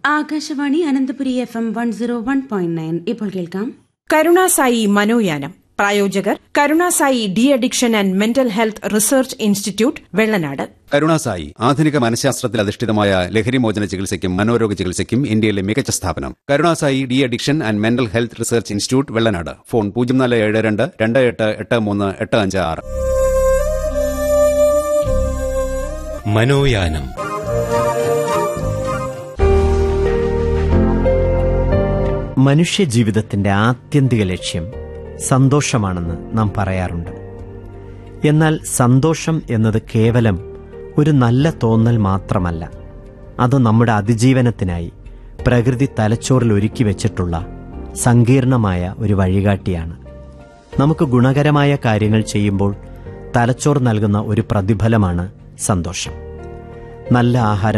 Akashvani Ananthapuri F M one zero one point nine ഇപ്പോൾ കേൾക്കാം കരുണാസായി മനോയാനം പ്രായോജകർ Karunasai de addiction and mental health research institute Vellanad Karunasai ആധുനിക മനഃശാസ്ത്രത്തിൽ അധിഷ്ഠിതമായ ലഹരിമോചന ചികിത്സയ്ക്കും മനോരോഗ ചികിത്സയ്ക്കും ഇന്ത്യയിലെ മികച്ച സ്ഥാപനം Karunasai de addiction and mental health research institute Vellanad phone പൂജ്യം നാല് ഏഴ് രണ്ട് രണ്ട് എട്ട് എട്ട് മൂന്ന് എട്ട് അഞ്ച് ആറ് മനോയാനം മനുഷ്യജീവിതത്തിന്റെ ആത്യന്തിക ലക്ഷ്യം സന്തോഷമാണെന്ന് നാം പറയാറുണ്ട് എന്നാൽ സന്തോഷം എന്നത് കേവലം ഒരു നല്ല തോന്നൽ മാത്രമല്ല അത് നമ്മുടെ അതിജീവനത്തിനായി പ്രകൃതി തലച്ചോറിൽ ഒരുക്കി വെച്ചിട്ടുള്ള സങ്കീർണമായ ഒരു വഴികാട്ടിയാണ് നമുക്ക് ഗുണകരമായ കാര്യങ്ങൾ ചെയ്യുമ്പോൾ തലച്ചോർ നൽകുന്ന ഒരു പ്രതിഫലമാണ് സന്തോഷം നല്ല ആഹാരം